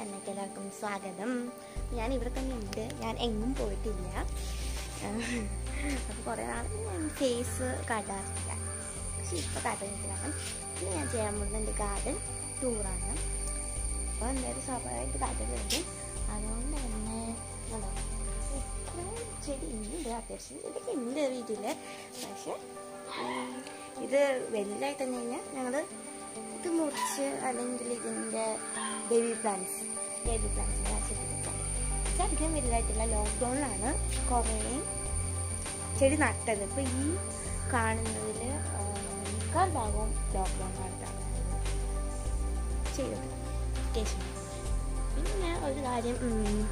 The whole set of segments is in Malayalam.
ചാനലിലേക്ക് എല്ലാവർക്കും സ്വാഗതം ഞാൻ ഇവിടെ തന്നെ ഉണ്ട് ഞാൻ എങ്ങും പോയിട്ടില്ല അപ്പോൾ കുറേ നാൾ ഞാൻ ഫേസ് കാട്ടാറില്ല പക്ഷെ ഇപ്പോൾ കാട്ടുന്നില്ല പിന്നെ ഞാൻ ചെയ്യാൻ പോകുന്നത് എൻ്റെ ഗാർഡൻ ടൂറാണ് അപ്പോൾ എന്തായാലും സ്വാഭാവികമായിട്ട് കാട്ടുന്നുണ്ട് അതുകൊണ്ട് തന്നെ ഉണ്ടോ ഇത്രയും ചെടി ഉണ്ട് അത്യാവശ്യം ചെടിയൊക്കെ ഉണ്ട് വീട്ടിൽ പക്ഷെ ഉം, ഇത് വലുതായി തന്നെ കഴിഞ്ഞാൽ ഞങ്ങൾ ഇത് മുറിച്ച് അല്ലെങ്കിൽ ഇതിൻ്റെ ബേബി പ്ലാന്റ്സ് ബേബി പ്ലാന്റ്സിൻ്റെ ചെടി വെക്കാം പക്ഷെ അധികം വലുതായിട്ടില്ല ലോക്ക്ഡൗണിലാണ് കുറേ ചെടി നട്ടത് ഇപ്പോൾ ഈ കാണുന്നതിൽ മിക്ക ഭാഗവും ലോക്ക്ഡൗൺ കാലത്താണ് ചെയ്തത് വെക്കേഷൻ പിന്നെ ഒരു കാര്യം ഉം,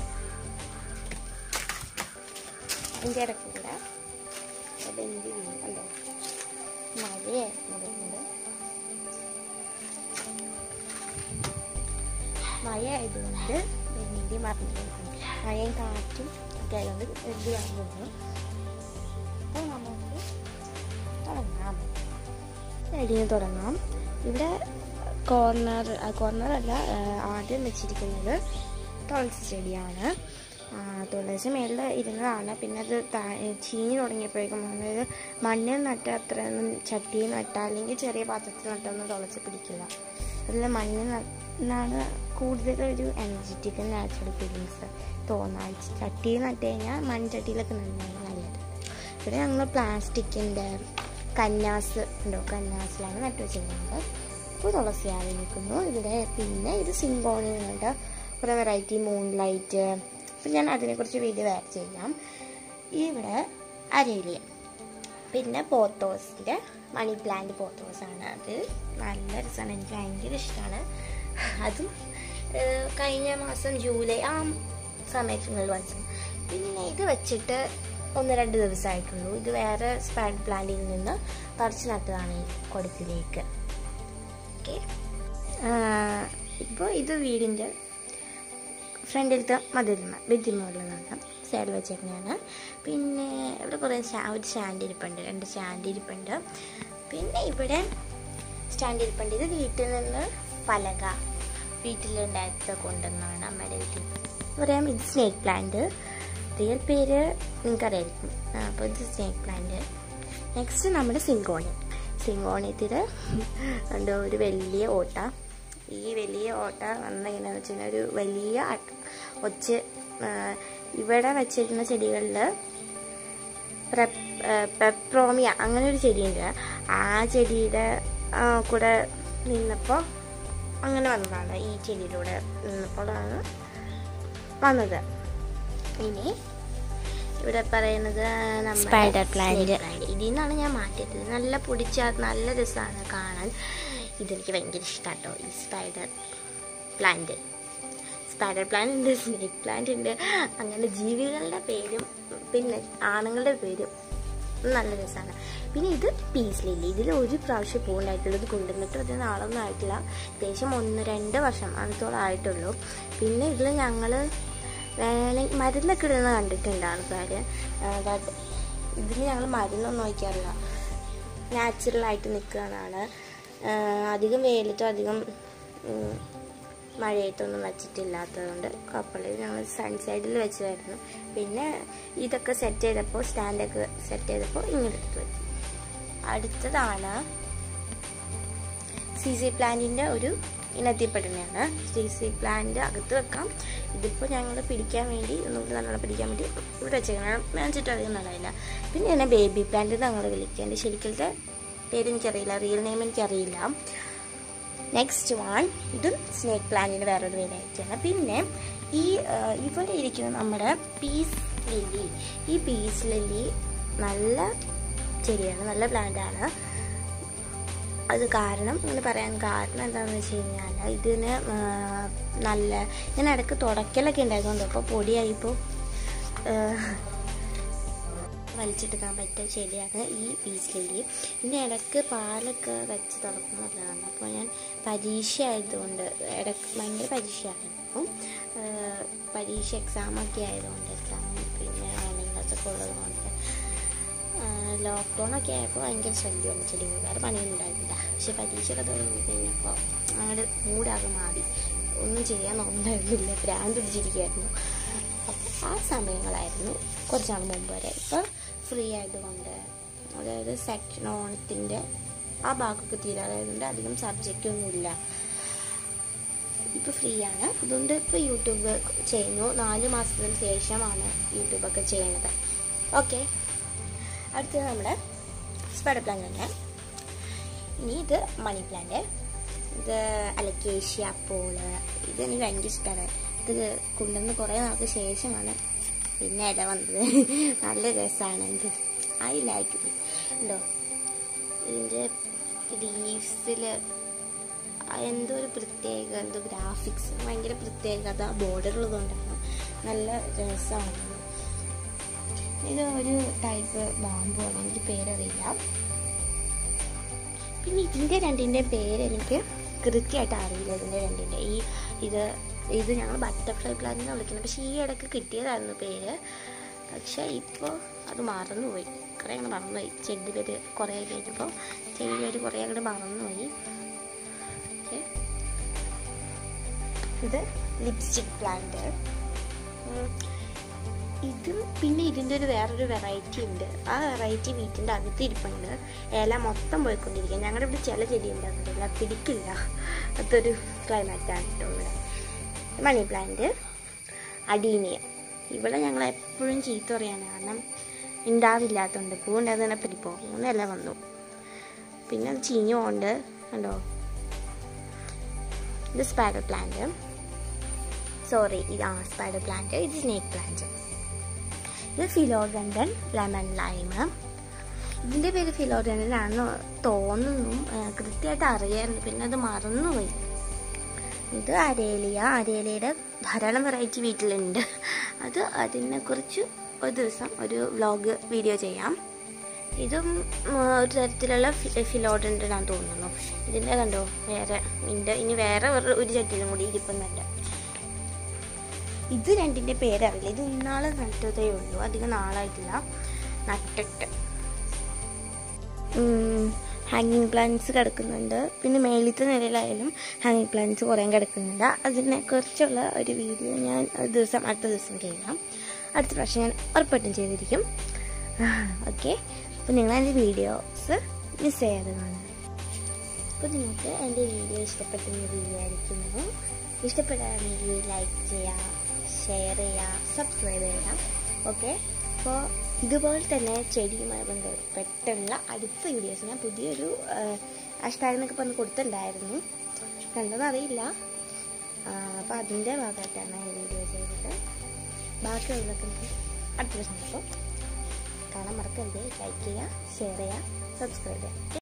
അതിൻ്റെ ഇടയ്ക്ക് കൂടെ അതെന്ത് അല്ലോ മഴയായിരുന്നു വരുന്നത് മഴ ആയതുകൊണ്ട് വെന്തി മറിഞ്ഞു മഴയും കാറ്റും ഒക്കെ ആയതുകൊണ്ട് വെന്തി മറിഞ്ഞു അപ്പോൾ നമുക്ക് തുടങ്ങാം എഴുതി തുടങ്ങാം ഇവിടെ കോർണർ കോർണർ അല്ല ആ, ആദ്യം വെച്ചിരിക്കുന്നത് തുളസി ചെടിയാണ് ആ, തുളസി മേളിൽ ഇരുന്നതാണ് പിന്നെ അത് താ- ചീഞ്ഞ് തുടങ്ങിയപ്പോഴേക്കും അതായത് മണ്ണിൽ നട്ട അത്രയൊന്നും ചട്ടിയിൽ നട്ട അല്ലെങ്കിൽ ചെറിയ പാത്രത്തിൽ നട്ടൊന്നും തുളസി പിടിക്കില്ല അതിൽ മണ്ണിൽ നട്ടാണ് കൂടുതൽ ഒരു എനർജറ്റിക് നാച്ചുറൽ ഫീലിങ്സ് തോന്നാൻ ചട്ടിയിൽ നട്ട് കഴിഞ്ഞാൽ മൺചട്ടിയിലൊക്കെ നന്നായി നല്ലത് ഇവിടെ ഞങ്ങൾ പ്ലാസ്റ്റിക്കിൻ്റെ കന്നാസ് ഉണ്ടോ കന്നാസിലാണ് നട്ടു വെച്ചിരിക്കുന്നത് ഇപ്പോൾ തുളസിയായി നിൽക്കുന്നു ഇവിടെ പിന്നെ ഇത് സിങ്കോണിയുണ്ട് കുറേ വെറൈറ്റി മൂൺ ലൈറ്റ് അപ്പം ഞാൻ അതിനെക്കുറിച്ച് വീഡിയോ വേറെ ചെയ്യാം ഇവിടെ അരയിലിയ പിന്നെ പോത്തോസിൻ്റെ മണി പ്ലാന്റ് പോത്തോസാണ് അത് നല്ല രസമാണ് എനിക്ക് ഭയങ്കര ഇഷ്ടമാണ് അതും ഏഹ്, കഴിഞ്ഞ മാസം ജൂലൈ ആ സമയത്തുങ്ങളിൽ വാങ്ങിച്ചത് പിന്നെ ഇത് വെച്ചിട്ട് ഒന്ന് രണ്ട് ദിവസമായിട്ടുള്ളൂ ഇത് വേറെ സ്പാഡ് പ്ലാന്റിൽ നിന്ന് പറിച്ച് നട്ടതാണ് ഈ കൊടുത്തിലേക്ക് ഓക്കെ ഇപ്പോൾ ഇത് വീടിൻ്റെ ഫ്രണ്ടിലത്തെ മതിലിമ ഭിത്തിമുകളിലാണ് സൈഡിൽ വെച്ചേക്കുന്നതാണ് പിന്നെ ഇവിടെ കുറേ സ്റ്റാ- ഒരു സ്റ്റാൻഡ് ഇരിപ്പുണ്ട് രണ്ട് സ്റ്റാൻഡ് ഇരിപ്പുണ്ട് പിന്നെ ഇവിടെ സ്റ്റാൻഡ് ഇരിപ്പുണ്ട് ഇത് വീട്ടിൽ നിന്ന് പലക വീട്ടിലുണ്ടായത് കൊണ്ടുവന്നാണ് അമ്മയുടെ വീട്ടിൽ പറയാം ഇത് സ്നേക്ക് പ്ലാന്റ് റിയൽ പേര് നിങ്ങൾക്കറിയായിരിക്കും അപ്പോൾ ഇത് സ്നേക്ക് പ്ലാന്റ് നെക്സ്റ്റ് നമ്മുടെ സിങ്കോണി സിങ്കോണിയത്തിൽ എന്തോ ഒരു വലിയ ഓട്ട ഈ വലിയ ഓട്ട വന്നെങ്ങനെയാണെന്ന് വെച്ച് കഴിഞ്ഞാൽ ഒരു വലിയ അ- ഒച്ച ആ, ഇവിടെ വെച്ചിരുന്ന ചെടികളിൽ പെപ്രോമിയ അങ്ങനെ ഒരു ചെടിയുണ്ട് ആ ചെടിയുടെ ആ, കൂടെ നിന്നപ്പോൾ അങ്ങനെ വന്നതാണ് ഈ ചെടിയിലൂടെ നിന്നപ്പോഴാണ് വന്നത് ഇനി ഇവിടെ പറയുന്നത് സ്പൈഡർ പ്ലാന്റ് ഇതിൽ നിന്നാണ് ഞാൻ മാറ്റിയത് ഇത് നല്ല പൊടിച്ച നല്ല രസമാണ് കാണാൻ ഇതെനിക്ക് ഭയങ്കര ഇഷ്ടമാണ് കേട്ടോ ഈ സ്പൈഡർ പ്ലാന്റ് സ്പൈഡർ പ്ലാന്റ് ഉണ്ട് സ്നേക്ക് പ്ലാന്റ് ഉണ്ട് അങ്ങനെ ജീവികളുടെ പേരും പിന്നെ ആണുങ്ങളുടെ പേരും നല്ല രസമാണ് പിന്നെ ഇത് പീസ് ലില്ലി ഇതിൽ ഒരു പ്രാവശ്യം പൂണ്ടായിട്ടുള്ളൂ ഇത് കൊണ്ടുവന്നിട്ട് അത് നാളൊന്നും ആയിട്ടില്ല ഏകദേശം ഒന്ന് രണ്ട് വർഷം അന്നത്തോളം ആയിട്ടുള്ളൂ പിന്നെ ഇതിൽ ഞങ്ങൾ വേണമെങ്കിൽ മരുന്നൊക്കെ ഇടുന്ന കണ്ടിട്ടുണ്ട് ആൾക്കാർ ബട്ട് ഇതിൽ ഞങ്ങൾ മരുന്നൊന്നും ഒഴിക്കാറില്ല നാച്ചുറലായിട്ട് നിൽക്കുന്നതാണ് അധികം വെയിലത്തും അധികം ഉം, മഴയത്തൊന്നും വെച്ചിട്ടില്ലാത്തതുകൊണ്ട് കുഴപ്പമില്ല ഇത് ഞങ്ങൾ സൺസൈഡിൽ വെച്ചതായിരുന്നു പിന്നെ ഇതൊക്കെ സെറ്റ് ചെയ്തപ്പോൾ സ്റ്റാൻഡൊക്കെ സെറ്റ് ചെയ്തപ്പോൾ ഇങ്ങനെ എടുത്ത് വെച്ചു അടുത്തതാണ് സി സി പ്ലാന്റിൻ്റെ ഒരു ഇനത്തിൽപ്പെടുന്നതാണ് സി സി പ്ലാന്റ് അകത്ത് വെക്കാം ഇതിപ്പോൾ ഞങ്ങൾ പിടിക്കാൻ വേണ്ടി ഒന്നുകൂടി നല്ലോണം പിടിക്കാൻ വേണ്ടി ഇവിടെ വെച്ചേക്കണം മേടിച്ചിട്ട് അധികം നല്ലതില്ല പിന്നെ എന്നെ ബേബി പ്ലാന്റ് ഞങ്ങൾ വിളിക്കുക എൻ്റെ ശരിക്കലത്തെ പേര് എനിക്കറിയില്ല റിയൽ നെയിം എനിക്കറിയില്ല നെക്സ്റ്റ് വൺ ഇതും സ്നേക്ക് പ്ലാന്റിൻ്റെ വേറൊരു വെറൈറ്റിയാണ് പിന്നെ ഈ ആ, ഇവിടെ ഇരിക്കുന്ന നമ്മുടെ പീസ് ലില്ലി ഈ പീസ് ലില്ലി നല്ല ചെടിയാണ് നല്ല പ്ലാന്റാണ് അത് കാരണം ഇങ്ങനെ പറയാൻ കാരണം എന്താണെന്ന് വെച്ച് കഴിഞ്ഞാൽ ഇതിന് ആ, നല്ല ഞാൻ ഇടയ്ക്ക് തുടക്കലൊക്കെ ഉണ്ടായിരുന്നു അപ്പോൾ പൊടിയായിപ്പോൾ വലിച്ചെടുക്കാൻ പറ്റിയ ചെടിയാണ് ഈ പീസ് ലില്ലി ഇതിൻ്റെ ഇടയ്ക്ക് പാലൊക്കെ വെച്ച് തുറക്കുന്നതാണ് അപ്പോൾ ഞാൻ പരീക്ഷ ആയതുകൊണ്ട് ഇടയ്ക്ക് ഭയങ്കര പരീക്ഷയായിരുന്നു ആ, പരീക്ഷ എക്സാമൊക്കെ ആയതുകൊണ്ട് എക്സാം പിന്നെ ഓൺലൈൻ ക്ലാസ്സൊക്കെ ഉള്ളതുകൊണ്ട് ലോക്ക്ഡൗൺ ഒക്കെ ആയപ്പോൾ ഭയങ്കര ശല്യമാണ് ചെടികൾ വേറെ പണിയൊന്നും ഉണ്ടായിരുന്നില്ല പക്ഷെ പരീക്ഷയൊക്കെ തുടങ്ങി കഴിഞ്ഞപ്പോൾ അങ്ങോട്ട് മൂടാകെ മാറി ഒന്നും ചെയ്യാൻ ഒന്നുമില്ല ഭ്രാന്ത് പിടിച്ചിരിക്കുകയായിരുന്നു അപ്പം ആ സമയങ്ങളായിരുന്നു കുറച്ച് നാൾ മുമ്പ് വരെ ഇപ്പോൾ ഫ്രീ ആയതുകൊണ്ട് അതായത് സെക്ഷൻ ഓണത്തിൻ്റെ ആ ഭാഗമൊക്കെ തീരാതായതുകൊണ്ട് അധികം സബ്ജക്റ്റ് ഒന്നുമില്ല ഇപ്പോൾ ഫ്രീ ആണ് അതുകൊണ്ട് ഇപ്പോൾ യൂട്യൂബ് ചെയ്യുന്നു നാല് മാസത്തിന് ശേഷമാണ് യൂട്യൂബൊക്കെ ചെയ്യുന്നത് ഓക്കെ അടുത്തത് നമ്മുടെ സ്പൈഡർ പ്ലാന്റ് തന്നെ ഇനി ഇത് മണി പ്ലാന്റ് ഇത് അലക്കേഷ്യ പോള് ഇത് എനിക്ക് ഭയങ്കര ഇഷ്ടമാണ് ഇത് കൊണ്ടുവന്ന് കുറേ നാൾക്ക് ശേഷമാണ് പിന്നെ ഇല വന്നത് നല്ല രസമാണ് ഇത് ഐ ലൈക്ക് ഇത് ഉണ്ടോ ഇതിൻ്റെ ലീവ്സിൽ എന്തോ ഒരു പ്രത്യേക എന്തോ ഗ്രാഫിക്സ് ഭയങ്കര പ്രത്യേകത ബോർഡർ ഉള്ളതുകൊണ്ടാണ് നല്ല രസമാണ് ഇത് ഒരു ടൈപ്പ് ബാമ്പുമാണ് എനിക്ക് പേരറിയില്ല പിന്നെ ഇതിൻ്റെ രണ്ടിൻ്റെ പേര് എനിക്ക് കൃത്യമായിട്ട് അറിയില്ല ഇതിൻ്റെ രണ്ടിൻ്റെ ഈ ഇത് ഇത് ഞങ്ങൾ ബട്ടർഫ്ലൈ പ്ലാന്റ് എന്ന് വിളിക്കുന്നത് പക്ഷേ ഈ ഇടയ്ക്ക് കിട്ടിയതായിരുന്നു പേര് പക്ഷേ ഇപ്പോൾ അത് മറന്നുപോയി കുറേ അങ്ങോട്ട് മറന്നുപോയി ചെടി പേര് കുറേ കഴിഞ്ഞപ്പോൾ ചെടി പേര് കുറേ അങ്ങോട്ട് മറന്നുപോയി ഓക്കെ ഇത് ലിപ്സ്റ്റിക് പ്ലാന്റ് ഇതും പിന്നെ ഇതിൻ്റെ ഒരു വേറൊരു വെറൈറ്റി ഉണ്ട് ആ വെറൈറ്റി വീട്ടിൻ്റെ അകത്ത് ഇരിപ്പുണ്ട് ഇല മൊത്തം പോയിക്കൊണ്ടിരിക്കുക ഞങ്ങളുടെ ഇവിടെ ചില ചെടി ഉണ്ടാകുന്നില്ല പിടിക്കില്ല അതൊരു ക്ലൈമാറ്റാണ് കേട്ടോ ഇവിടെ മണി പ്ലാന്റ് അഡീനിയ ഇവിടെ ഞങ്ങൾ എപ്പോഴും ചീത്ത പറയാണ് കാരണം ഉണ്ടാവില്ലാത്തതുകൊണ്ട് പൂ ഉണ്ടാകുന്നതിനെ പിടിപ്പോ മൂന്നില വന്നു പിന്നെ അത് ചീഞ്ഞു പോണ്ട് കണ്ടോ ഇത് സ്പൈഡർ പ്ലാന്റ് സോറി ഇത് ആ സ്പൈഡർ പ്ലാന്റ് ഇത് സ്നേക്ക് പ്ലാന്റ് ഇത് ഫിലോഡൻഡൻ ലെമൺ ലൈം ഇതിൻ്റെ പേര് ഫിലോഡൻഡൻ ആണെന്ന് തോന്നുന്നു ആ, കൃത്യമായിട്ട് അറിയായിരുന്നു പിന്നെ അത് മറന്നുപോയി ഇത് അരേലിയ അരേലിയുടെ ധാരാളം വെറൈറ്റി വീട്ടിലുണ്ട് അത് അതിനെക്കുറിച്ച് ഒരു ദിവസം ഒരു വ്ലോഗ് വീഡിയോ ചെയ്യാം ഇതും ഉം, ഒരു തരത്തിലുള്ള ഫിലോഡൻഡനാന്ന് തോന്നുന്നു ഇതിൻ്റെ കണ്ടോ വേറെ ഇതിൻ്റെ ഇനി വേറെ ഒരു- ഒരു ചട്ടിയിലും കൂടി ഇരിപ്പുന്നുണ്ട് ഇത് രണ്ടിൻ്റെ പേരറിയില്ല ഇത് ഇന്നാളെ നട്ടതേ ഉള്ളൂ അധികം നാളായിട്ടില്ല നട്ടിട്ട് ഹാങ്ങിങ് പ്ലാന്റ്സ് കിടക്കുന്നുണ്ട് പിന്നെ മേളിത്തെ നിലയിലായാലും ഹാങ്ങിങ് പ്ലാന്റ്സ് കുറേ കിടക്കുന്നുണ്ട് അതിനെക്കുറിച്ചുള്ള ഒരു വീഡിയോ ഞാൻ ഒരു ദിവസം അടുത്ത ദിവസം ചെയ്യാം അടുത്ത പ്രാവശ്യം ഞാൻ ഉറപ്പായിട്ടും ചെയ്തിരിക്കും ഓക്കെ അപ്പോൾ നിങ്ങൾ എൻ്റെ വീഡിയോസ് മിസ് ചെയ്യാതെ കാണുക അപ്പോൾ നിങ്ങൾക്ക് എൻ്റെ വീഡിയോ ഇഷ്ടപ്പെട്ടെന്ന് വിചാരിക്കുന്നു ഇഷ്ടപ്പെടുകയാണെങ്കിൽ ലൈക്ക് ചെയ്യുക ഷെയർ ചെയ്യുക സബ്സ്ക്രൈബ് ചെയ്യുക ഓക്കെ അപ്പോൾ ഇതുപോലെ തന്നെ ചെടിയുമായി ബന്ധപ്പെട്ടുള്ള അടുത്ത വീഡിയോസ് ഞാൻ പുതിയൊരു ഹാഷ്ടാഗ് എന്നൊക്കെ പറഞ്ഞ് കൊടുത്തിട്ടുണ്ടായിരുന്നു കണ്ടതറിയില്ല അപ്പോൾ അതിൻ്റെ ഭാഗമായിട്ടാണ് ഈ വീഡിയോ ചെയ്തത് ബാക്കിയുള്ളതൊക്കെ നമുക്ക് അടുത്ത ദിവസം കാണാൻ മറക്കരുത് ലൈക്ക് ചെയ്യുക ഷെയർ ചെയ്യുക സബ്സ്ക്രൈബ് ചെയ്യുക